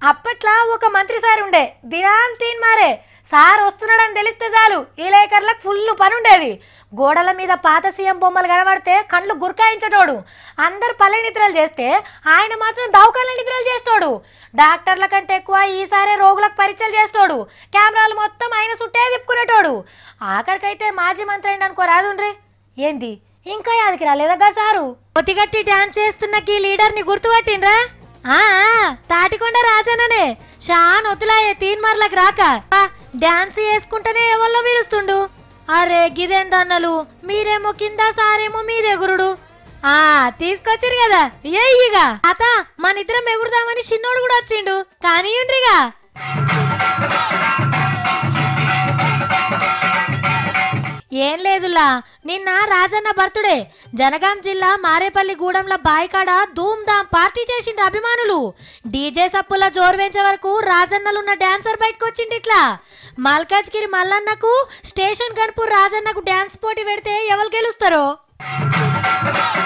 అప్పట్లో ఒక మంత్రి సార్ ఉండే దినాన్ తీన్ మారే సార్ వస్తున్నాడని తెలిస్తే చాలు ఈ లేకర్లకు ఫుల్ పని ఉండేది గోడల మీద పాత సీఎం బొమ్మలు కనబడితే కళ్ళు గురకాయించటోడు అందరు పల్లె నిద్రలు చేస్తే ఆయన మాత్రం దవాఖాన నిద్రలు చేస్తాడు డాక్టర్ల కంటే ఎక్కువ ఈసారి రోగులకు పరీక్షలు చేస్తాడు కెమెరాలు మొత్తం ఆయన చుట్టే తిప్పుకునేటోడు ఆఖరికైతే మాజీ మంత్రి అయింది అనుకో రాదుండ్రి ఏంది ఇంకా యాదికి రాలేదగా సారు పొతిగట్టి డాన్స్ చేస్తున్న ఈ లీడర్ ని గుర్తుపట్టిండ్రా ఆ ఆ, తాటికొండ రాజన్ననే షాన్ ఒత్తులాయే తీన్మార్లకు రాక ఆ, డాన్స్ చేసుకుంటేనే ఎవరిలో పిలుస్తుండు అరే గిదేందన్నలు మీరేమో కింద సారేమో మీదెగురుడు ఆ తీసుకొచ్చిరు కదా ఏ ఇక అత మన ఇద్దరం ఎగురుదామని చిన్నోడు కూడా వచ్చిండు కానీ ఉండ్రిగా ఏం లేదులా నిన్న రాజన్న బర్త్డే జనగాం జిల్లా మారేపల్లి గూడెంల బాయికాడ ధూమ్ ధామ్ పార్టీ చేసిండ్రు అభిమానులు డీజే సప్పుల జోరు పెంచే వరకు రాజన్నలున్న డాన్సర్ బయటకు వచ్చింది ఇట్లా మల్కాజ్గిరి మల్లన్నకు స్టేషన్ గన్పూర్ రాజన్నకు డాన్స్ పోటీ పెడితే ఎవరు గెలుస్తారో